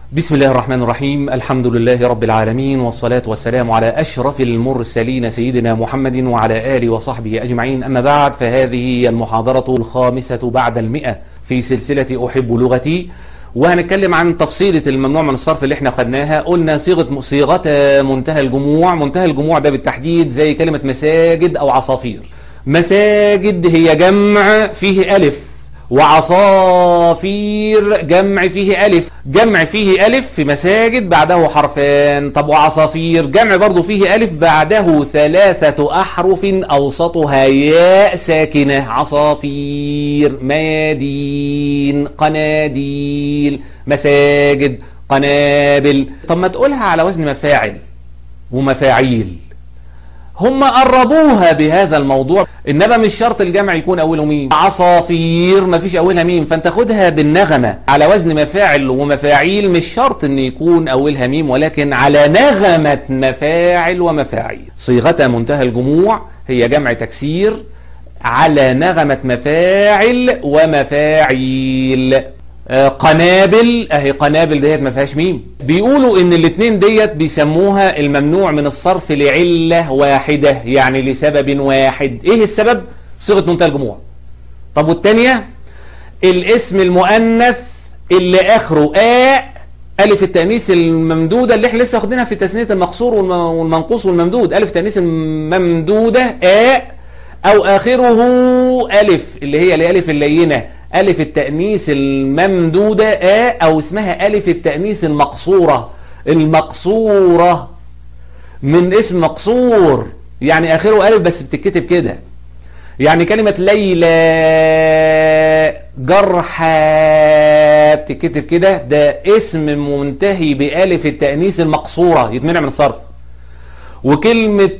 بسم الله الرحمن الرحيم الحمد لله رب العالمين والصلاة والسلام على أشرف المرسلين سيدنا محمد وعلى آله وصحبه أجمعين أما بعد فهذه هي المحاضرة الخامسة بعد المئة في سلسلة أحب لغتي وهنتكلم عن تفصيلة الممنوع من الصرف اللي احنا خدناها قلنا صيغة صيغة منتهى الجموع منتهى الجموع ده بالتحديد زي كلمة مساجد أو عصافير مساجد هي جمع فيه ألف وعصافير جمع فيه ألف جمع فيه ألف في مساجد بعده حرفان طب وعصافير جمع برضو فيه ألف بعده ثلاثة أحرف أوسطها ياء ساكنة عصافير ميادين قناديل مساجد قنابل طب ما تقولها على وزن مفاعل ومفاعيل هم قربوها بهذا الموضوع انما مش شرط الجمع يكون اوله ميم عصافير ما فيش اولها ميم فانت خدها بالنغمة على وزن مفاعل ومفاعيل مش شرط ان يكون اولها ميم ولكن على نغمة مفاعل ومفاعيل صيغة منتهى الجموع هي جمع تكسير على نغمة مفاعل ومفاعيل قنابل اهي قنابل ديت ما فيهاش ميم بيقولوا ان الاثنين ديت بيسموها الممنوع من الصرف لعلة واحدة يعني لسبب واحد ايه السبب صيغة منتهى الجموع طب والتانية الاسم المؤنث اللي اخره آ ألف التأنيث الممدودة اللي احنا لسه واخدينها في تثنية المقصور والمنقوص والممدود ألف التأنيث الممدودة آ أو آخره ألف اللي هي الألف اللينة ألف التأنيث الممدودة آ أو اسمها ألف التأنيث المقصورة المقصورة من اسم مقصور يعني آخره ألف بس بتتكتب كده يعني كلمة ليلى جرحى بتتكتب كده ده اسم منتهي بألف التأنيث المقصورة يتمنع من الصرف وكلمة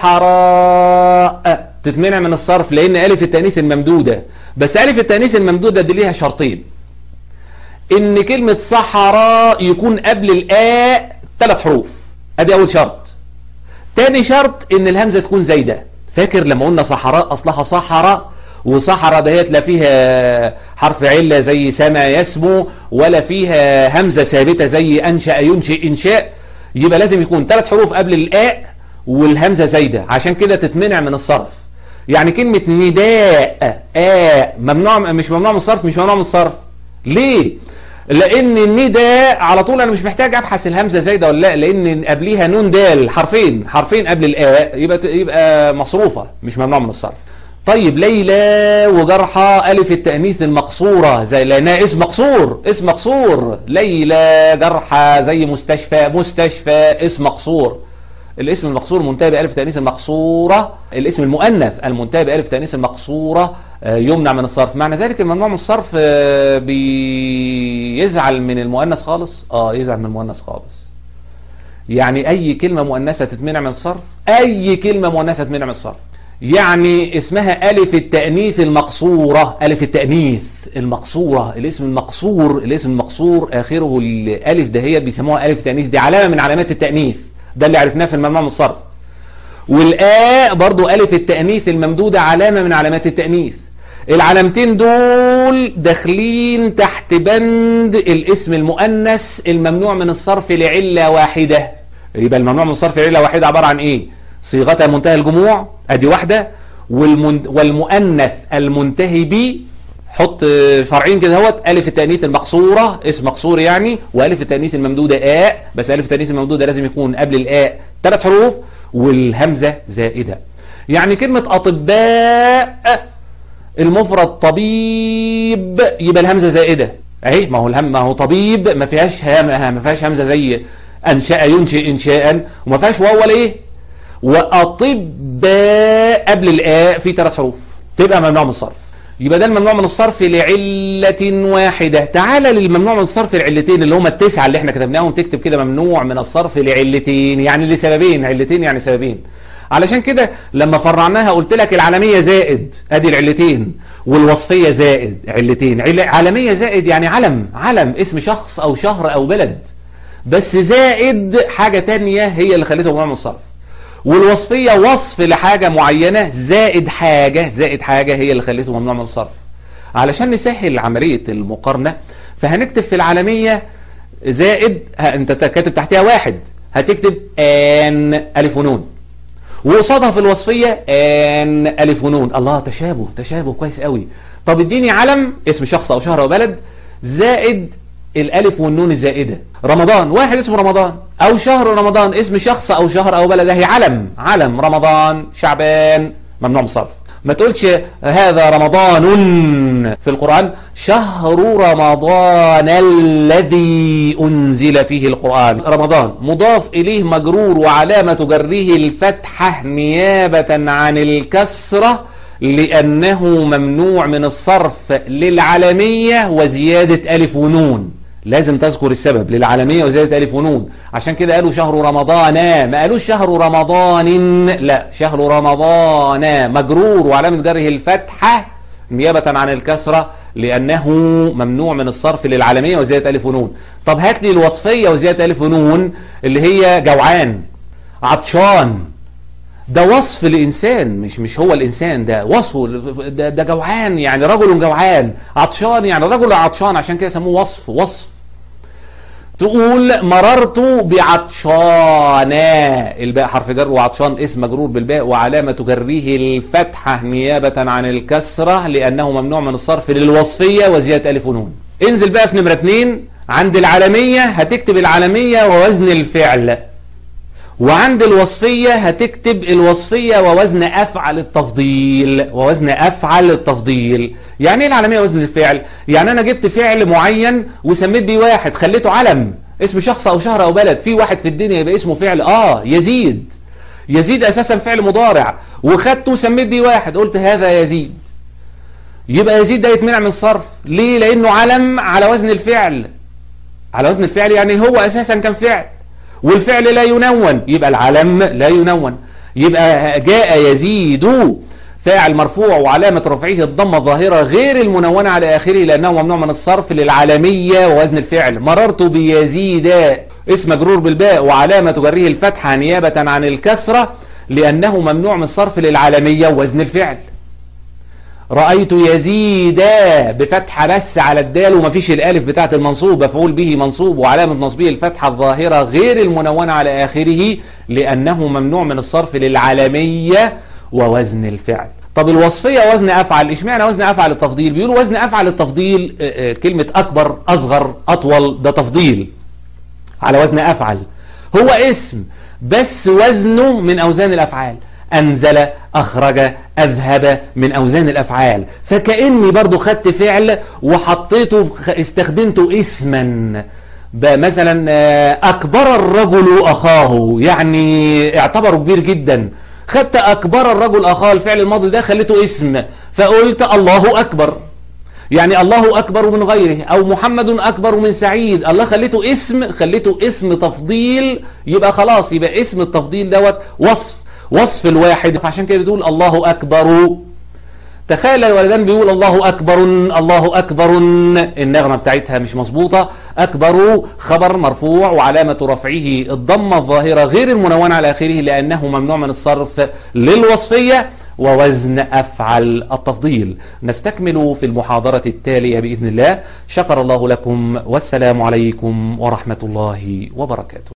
صحراء تتمنع من الصرف لأن ألف التأنيث الممدودة بس ألف التأنيث الممدودة دي ليها شرطين إن كلمة صحراء يكون قبل الآ ثلاث حروف أدي أول شرط تاني شرط إن الهمزة تكون زايدة فاكر لما قلنا صحراء أصلها صحراء وصحراء دهيت لا فيها حرف علة زي سما يسمو ولا فيها همزة ثابتة زي أنشأ ينشئ إنشاء يبقى لازم يكون ثلاث حروف قبل الآء والهمزة زايدة عشان كده تتمنع من الصرف يعني كلمة نداء آه ممنوع مش ممنوع من الصرف مش ممنوع من الصرف ليه لان النداء على طول انا مش محتاج ابحث الهمزه زايده ولا لا لان قبليها نون دال حرفين حرفين قبل الاء يبقى يبقى مصروفه مش ممنوع من الصرف طيب ليلى وجرحى الف التانيث المقصوره زي لانها اسم مقصور اسم مقصور ليلى جرحى زي مستشفى مستشفى اسم مقصور الاسم المقصور منتهي بألف تأنيث المقصورة الاسم المؤنث المنتهي بألف تأنيث المقصورة يمنع من الصرف معنى ذلك الممنوع من الصرف بيزعل من المؤنث خالص اه يزعل من المؤنث خالص يعني اي كلمة مؤنثة تتمنع من الصرف اي كلمة مؤنثة تتمنع من الصرف يعني اسمها ألف التأنيث المقصورة ألف التأنيث المقصورة الاسم المقصور الاسم المقصور آخره الألف ده هي بيسموها ألف تأنيث دي علامة من علامات التأنيث ده اللي عرفناه في الممنوع من الصرف والآ برضو ألف التأنيث الممدودة علامة من علامات التأنيث العلامتين دول داخلين تحت بند الاسم المؤنث الممنوع من الصرف لعلة واحدة يبقى الممنوع من الصرف لعلة واحدة عبارة عن ايه صيغتها منتهى الجموع ادي واحدة والمن... والمؤنث المنتهي ب حط فرعين كده اهوت الف التانيث المقصوره اسم مقصور يعني والف التانيث الممدوده اء بس الف التانيث الممدوده لازم يكون قبل الاء ثلاث حروف والهمزه زائده يعني كلمه اطباء المفرد طبيب يبقى الهمزه زائده اهي ما هو الهم ما هو طبيب ما فيهاش ما فيهاش همزه زي انشا ينشئ انشاء وما فيهاش واو ولا ايه واطباء قبل الاء في ثلاث حروف تبقى ممنوع من الصرف يبقى ده الممنوع من الصرف لعلة واحدة تعال للممنوع من الصرف العلتين اللي هم التسعة اللي احنا كتبناهم تكتب كده ممنوع من الصرف لعلتين يعني لسببين علتين يعني سببين علشان كده لما فرعناها قلت لك العالمية زائد ادي العلتين والوصفية زائد علتين عل... عالمية زائد يعني علم علم اسم شخص او شهر او بلد بس زائد حاجة تانية هي اللي خليته ممنوع من الصرف والوصفية وصف لحاجة معينة زائد حاجة زائد حاجة هي اللي خليته ممنوع من الصرف علشان نسهل عملية المقارنة فهنكتب في العالمية زائد ها انت كاتب تحتها واحد هتكتب ان الف ونون وقصادها في الوصفية ان الف ونون الله تشابه تشابه كويس قوي طب اديني علم اسم شخص او شهر او بلد زائد الالف والنون الزائدة رمضان واحد اسمه رمضان او شهر رمضان اسم شخص او شهر او بلد هي علم علم رمضان شعبان ممنوع من الصرف ما تقولش هذا رمضان في القرآن شهر رمضان الذي أنزل فيه القرآن رمضان مضاف إليه مجرور وعلامة جره الفتحة نيابة عن الكسرة لأنه ممنوع من الصرف للعالمية وزيادة ألف ونون لازم تذكر السبب للعالمية وزيادة ألف ونون عشان كده قالوا شهر رمضان ما قالوش شهر رمضان لا شهر رمضان مجرور وعلامة جره الفتحة نيابة عن الكسرة لأنه ممنوع من الصرف للعالمية وزيادة ألف ونون طب هات لي الوصفية وزيادة ألف ونون اللي هي جوعان عطشان ده وصف الإنسان مش مش هو الإنسان ده وصفه ده, ده جوعان يعني رجل جوعان عطشان يعني رجل عطشان عشان كده سموه وصف وصف تقول مررت بعطشانا الباء حرف جر وعطشان اسم مجرور بالباء وعلامة جره الفتحة نيابة عن الكسرة لأنه ممنوع من الصرف للوصفية وزيادة ألف ونون انزل بقى في نمرة اتنين عند العالمية هتكتب العالمية ووزن الفعل وعند الوصفية هتكتب الوصفية ووزن أفعل التفضيل ووزن أفعل التفضيل يعني ايه العالمية وزن الفعل يعني أنا جبت فعل معين وسميت بيه واحد خليته علم اسم شخص أو شهر أو بلد في واحد في الدنيا يبقى اسمه فعل آه يزيد يزيد أساسا فعل مضارع وخدته وسميت بيه واحد قلت هذا يزيد يبقى يزيد ده يتمنع من الصرف ليه لأنه علم على وزن الفعل على وزن الفعل يعني هو أساسا كان فعل والفعل لا ينون يبقى العلم لا ينون يبقى جاء يزيد فاعل مرفوع وعلامة رفعه الضمة الظاهرة غير المنونة على آخره لأنه ممنوع من الصرف للعالمية ووزن الفعل مررت بيزيد اسم مجرور بالباء وعلامة جره الفتحة نيابة عن الكسرة لأنه ممنوع من الصرف للعالمية ووزن الفعل رأيت يزيد بفتحة بس على الدال ومفيش الالف بتاعت المنصوب مفعول به منصوب وعلامة نصبه الفتحة الظاهرة غير المنونة على آخره لأنه ممنوع من الصرف للعالمية ووزن الفعل طب الوصفية وزن أفعل اشمعنى وزن أفعل التفضيل بيقولوا وزن أفعل التفضيل كلمة أكبر أصغر أطول ده تفضيل على وزن أفعل هو اسم بس وزنه من أوزان الأفعال أنزل أخرج أذهب من أوزان الأفعال فكأني برضو خدت فعل وحطيته استخدمته اسما مثلا أكبر الرجل أخاه يعني اعتبره كبير جدا خدت أكبر الرجل أخاه الفعل الماضي ده خليته اسم فقلت الله أكبر يعني الله أكبر من غيره أو محمد أكبر من سعيد الله خليته اسم خليته اسم تفضيل يبقى خلاص يبقى اسم التفضيل دوت وصف وصف الواحد فعشان كده تقول الله أكبر تخيل الولدان بيقول الله أكبر الله أكبر النغمة بتاعتها مش مظبوطة أكبر خبر مرفوع وعلامة رفعه الضمة الظاهرة غير المنونة على آخره لأنه ممنوع من الصرف للوصفية ووزن أفعل التفضيل نستكمل في المحاضرة التالية بإذن الله شكر الله لكم والسلام عليكم ورحمة الله وبركاته